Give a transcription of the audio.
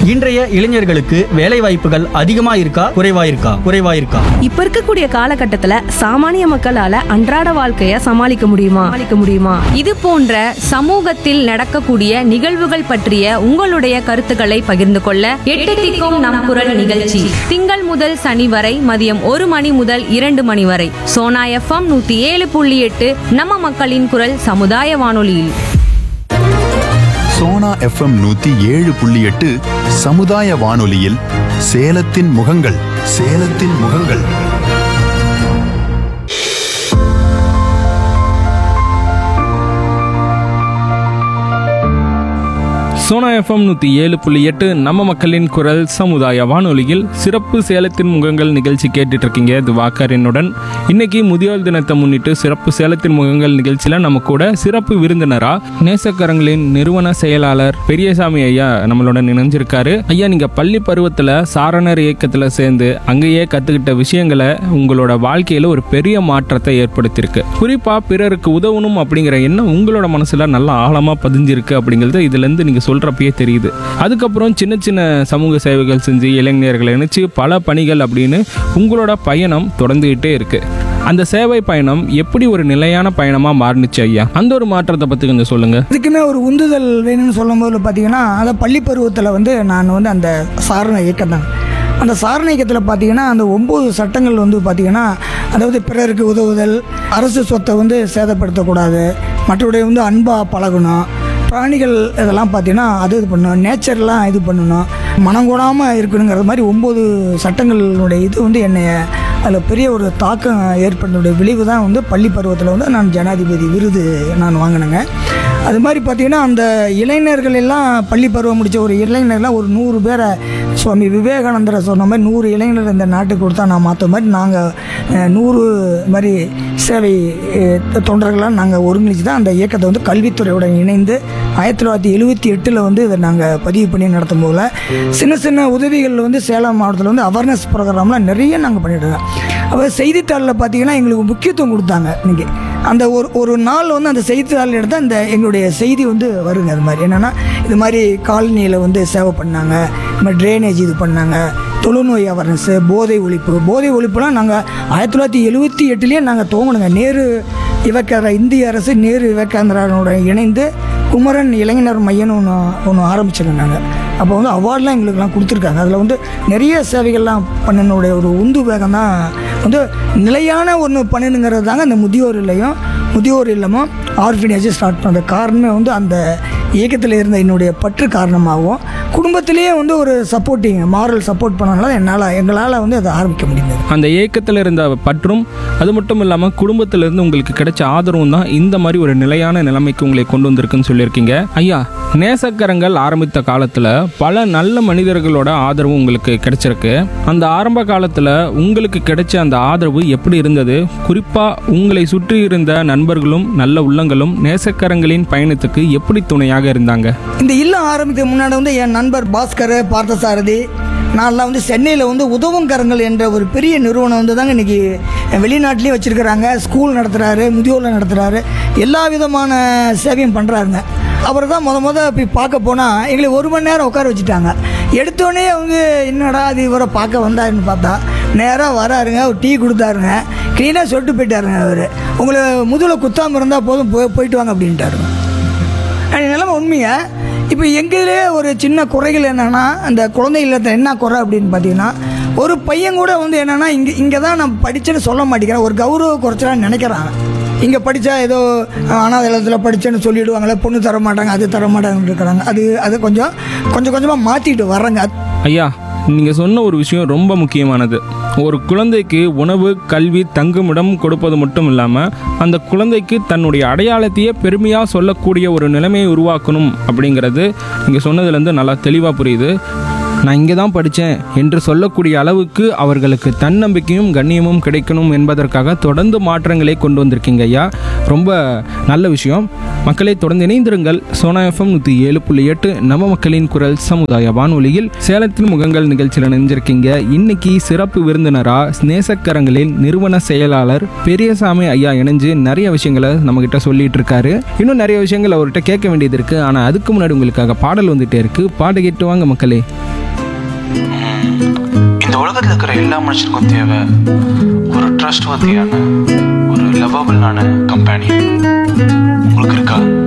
இன்றைய இளைஞர்களுக்கு வேலை வாய்ப்புகள் அதிகமா இருக்கா குறைவா இருக்கா குறைவா இருக்கா இப்ப இருக்கக்கூடிய காலகட்டத்துல சாமானிய மக்களால அன்றாட வாழ்க்கைய சமாளிக்க முடியுமா சமாளிக்க முடியுமா இது போன்ற சமூகத்தில் நடக்கக்கூடிய நிகழ்வுகள் பற்றிய உங்களுடைய கருத்துக்களை பகிர்ந்து கொள்ள எட்டு திக்கும் நம் குரல் நிகழ்ச்சி திங்கள் முதல் சனி வரை மதியம் ஒரு மணி முதல் இரண்டு மணி வரை சோனா எஃப்எம் நூத்தி ஏழு புள்ளி எட்டு நம்ம மக்களின் குரல் சமுதாய வானொலியில் சோனா எஃப்எம் நூத்தி ஏழு புள்ளி எட்டு சமுதாய வானொலியில் சேலத்தின் முகங்கள் சேலத்தின் முகங்கள் சோனா எஃப்எம் நூற்றி ஏழு புள்ளி எட்டு நம்ம மக்களின் குரல் சமுதாய வானொலியில் சிறப்பு சேலத்தின் முகங்கள் நிகழ்ச்சி கேட்டுட்டு இருக்கீங்க இது வாக்கரனுடன் இன்னைக்கு முதியோர் தினத்தை முன்னிட்டு சிறப்பு சேலத்தின் முகங்கள் நிகழ்ச்சியில் நம்ம கூட சிறப்பு விருந்தினரா நேசக்கரங்களின் நிறுவன செயலாளர் பெரியசாமி ஐயா நம்மளோட இணைஞ்சிருக்காரு ஐயா நீங்க பள்ளி பருவத்தில் சாரணர் இயக்கத்தில் சேர்ந்து அங்கேயே கத்துக்கிட்ட விஷயங்களை உங்களோட வாழ்க்கையில ஒரு பெரிய மாற்றத்தை ஏற்படுத்தியிருக்கு குறிப்பா பிறருக்கு உதவணும் அப்படிங்கிற எண்ணம் உங்களோட மனசுல நல்லா ஆழமா பதிஞ்சிருக்கு அப்படிங்கிறது இதுல இருந்து நீங்க சொல்றப்பயே தெரியுது அதுக்கப்புறம் சின்ன சின்ன சமூக சேவைகள் செஞ்சு இளைஞர்களை இணைச்சு பல பணிகள் அப்படின்னு உங்களோட பயணம் தொடர்ந்துகிட்டே இருக்கு அந்த சேவை பயணம் எப்படி ஒரு நிலையான பயணமா மாறுனுச்சு ஐயா அந்த ஒரு மாற்றத்தை பத்தி கொஞ்சம் சொல்லுங்க இதுக்குமே ஒரு உந்துதல் வேணும்னு சொல்லும்போது பார்த்தீங்கன்னா அதை பள்ளி பருவத்தில் வந்து நான் வந்து அந்த சாரண இயக்கம் தான் அந்த சாரண இயக்கத்தில் பார்த்தீங்கன்னா அந்த ஒம்பது சட்டங்கள் வந்து பார்த்தீங்கன்னா அதாவது பிறருக்கு உதவுதல் அரசு சொத்தை வந்து சேதப்படுத்தக்கூடாது மற்றவருடைய வந்து அன்பாக பழகணும் பிராணிகள் இதெல்லாம் பார்த்தீங்கன்னா அது இது பண்ணணும் நேச்சர்லாம் இது பண்ணணும் மனம் கூடாமல் இருக்கணுங்கிற மாதிரி ஒம்பது சட்டங்களுடைய இது வந்து என்னை அதில் பெரிய ஒரு தாக்கம் ஏற்படுத்தினுடைய விளைவு தான் வந்து பள்ளி பருவத்தில் வந்து நான் ஜனாதிபதி விருது நான் வாங்கினேங்க அது மாதிரி பார்த்தீங்கன்னா அந்த இளைஞர்கள் எல்லாம் பள்ளி பருவம் முடித்த ஒரு இளைஞர்லாம் ஒரு நூறு பேரை சுவாமி விவேகானந்தரை சொன்ன மாதிரி நூறு இளைஞர் இந்த நாட்டுக்கு கொடுத்தா நான் மாற்ற மாதிரி நாங்கள் நூறு மாதிரி சேவை அஹ், தொண்டர்களாக நாங்கள் ஒருங்கிணைச்சு தான் அந்த இயக்கத்தை வந்து கல்வித்துறையுடன் இணைந்து ஆயிரத்தி தொள்ளாயிரத்தி எழுபத்தி எட்டில் வந்து இதை நாங்கள் பதிவு பண்ணி நடத்தும் போல சின்ன சின்ன உதவிகள் வந்து சேலம் மாவட்டத்தில் வந்து அவேர்னஸ் ப்ரோக்ராம்லாம் நிறைய நாங்கள் பண்ணிட்டு இருக்கோம் அப்போ செய்தித்தாளில் பார்த்தீங்கன்னா எங்களுக்கு முக்கியத்துவம் கொடுத்தாங்க இன்னைக்கு அந்த ஒரு ஒரு நாள் வந்து அந்த செய்தித்தாள் எடுத்தால் அந்த எங்களுடைய செய்தி வந்து வருங்க அது மாதிரி என்னென்னா இது மாதிரி காலனியில் வந்து சேவை பண்ணாங்க இது மாதிரி ட்ரைனேஜ் இது பண்ணாங்க தொழுநோய் அவேர்னஸ்ஸு போதை ஒழிப்பு போதை ஒழிப்புலாம் நாங்கள் ஆயிரத்தி தொள்ளாயிரத்தி எழுபத்தி எட்டுலேயே நாங்கள் துவங்கணுங்க நேரு இவக்கார இந்திய அரசு நேரு விவேகானந்தரோட இணைந்து குமரன் இளைஞர் மையம்னு ஒன்று ஒன்று ஆரம்பிச்சிருங்க நாங்கள் அப்போ வந்து அவார்ட்லாம் எங்களுக்குலாம் கொடுத்துருக்காங்க அதில் வந்து நிறைய சேவைகள்லாம் பண்ணனுடைய ஒரு உந்து வேகம் தான் வந்து நிலையான ஒன்று பண்ணணுங்கிறது தாங்க அந்த முதியோர் இல்லையும் முதியோர் இல்லமும் ஆர்ஃபினேஜ் ஸ்டார்ட் பண்ணுற காரணமே வந்து அந்த இயக்கத்தில் இருந்த என்னுடைய பற்று காரணமாகவும் குடும்பத்திலேயே வந்து ஒரு சப்போர்ட்டிங் மாரல் சப்போர்ட் பண்ணனால என்னால் எங்களால் வந்து அதை ஆரம்பிக்க முடிந்தது அந்த ஏக்கத்தில் இருந்த பற்றும் அது மட்டும் இல்லாமல் குடும்பத்திலிருந்து உங்களுக்கு கிடைச்ச ஆதரவும் தான் இந்த மாதிரி ஒரு நிலையான நிலைமைக்கு உங்களை கொண்டு வந்திருக்குன்னு சொல்லியிருக்கீங்க ஐயா நேசக்கரங்கள் ஆரம்பித்த காலத்தில் பல நல்ல மனிதர்களோட ஆதரவு உங்களுக்கு கிடைச்சிருக்கு அந்த ஆரம்ப காலத்தில் உங்களுக்கு கிடைச்ச அந்த ஆதரவு எப்படி இருந்தது குறிப்பாக உங்களை சுற்றி இருந்த நண்பர்களும் நல்ல உள்ளங்களும் நேசக்கரங்களின் பயணத்துக்கு எப்படி துணையாக இருந்தாங்க இந்த இல்லம் ஆரம்பிக்க முன்னாடி வந்து என் நண்பர் பாஸ்கர் பார்த்தசாரதி நான்லாம் வந்து சென்னையில் வந்து உதவும் கரங்கள் என்ற ஒரு பெரிய நிறுவனம் வந்து தாங்க இன்றைக்கி வெளிநாட்டிலையும் வச்சுருக்கிறாங்க ஸ்கூல் நடத்துகிறாரு முதியோரில் நடத்துகிறாரு எல்லா விதமான சேவையும் பண்ணுறாருங்க அவர் தான் முத முத போய் பார்க்க போனால் எங்களை ஒரு மணி நேரம் உட்கார வச்சுட்டாங்க எடுத்தோடனே அவங்க என்னடா அது இவரை பார்க்க வந்தாருன்னு பார்த்தா நேராக வராருங்க ஒரு டீ கொடுத்தாருங்க க்ளீனாக சொல்லிட்டு போயிட்டாருங்க அவர் உங்களை முதுகில் குத்தாமல் இருந்தால் போதும் போய் போயிட்டு வாங்க அப்படின்ட்டாருங்க அது நிலைமை உண்மையா இப்போ எங்களே ஒரு சின்ன குறைகள் என்னென்னா அந்த குழந்தை இல்லத்தில் என்ன குறை அப்படின்னு பார்த்தீங்கன்னா ஒரு பையன் கூட வந்து என்னென்னா இங்கே இங்கே தான் நான் படித்தேன்னு சொல்ல மாட்டேங்கிறேன் ஒரு கௌரவ குறைச்சலான்னு நினைக்கிறாங்க இங்கே படித்தா ஏதோ அனாதை இல்லத்தில் படித்தேன்னு சொல்லிடுவாங்களே பொண்ணு தர மாட்டாங்க அது தர மாட்டாங்கன்னு இருக்கிறாங்க அது அது கொஞ்சம் கொஞ்சம் கொஞ்சமாக மாற்றிட்டு வர்றேங்க ஐயா நீங்கள் சொன்ன ஒரு விஷயம் ரொம்ப முக்கியமானது ஒரு குழந்தைக்கு உணவு கல்வி தங்குமிடம் கொடுப்பது மட்டும் இல்லாமல் அந்த குழந்தைக்கு தன்னுடைய அடையாளத்தையே பெருமையாக சொல்லக்கூடிய ஒரு நிலைமையை உருவாக்கணும் அப்படிங்கிறது நீங்கள் சொன்னதுலேருந்து நல்லா தெளிவாக புரியுது நான் இங்கே தான் படித்தேன் என்று சொல்லக்கூடிய அளவுக்கு அவர்களுக்கு தன்னம்பிக்கையும் கண்ணியமும் கிடைக்கணும் என்பதற்காக தொடர்ந்து மாற்றங்களை கொண்டு வந்திருக்கீங்க ஐயா ரொம்ப நல்ல விஷயம் மக்களை தொடர்ந்து இணைந்திருங்கள் சோனா எஃப்எம் நூற்றி ஏழு புள்ளி எட்டு நம்ம மக்களின் குரல் சமுதாய வானொலியில் சேலத்தின் முகங்கள் நிகழ்ச்சியில் இணைஞ்சிருக்கீங்க இன்னைக்கு சிறப்பு விருந்தினரா நேசக்கரங்களின் நிறுவன செயலாளர் பெரியசாமி ஐயா இணைஞ்சு நிறைய விஷயங்களை நம்மகிட்ட சொல்லிட்டு இருக்காரு இன்னும் நிறைய விஷயங்கள் அவர்கிட்ட கேட்க வேண்டியது இருக்கு ஆனால் அதுக்கு முன்னாடி உங்களுக்காக பாடல் வந்துட்டே இருக்கு பாட்டு கேட்டு வாங்க மக்களே ம், இந்த உலகத்தில் இருக்கிற எல்லா மனுஷனுக்கும் தேவை ஒரு ட்ரஸ்ட் வத்தியான ஒரு லவபிளான கம்பெனி உங்களுக்கு இருக்கா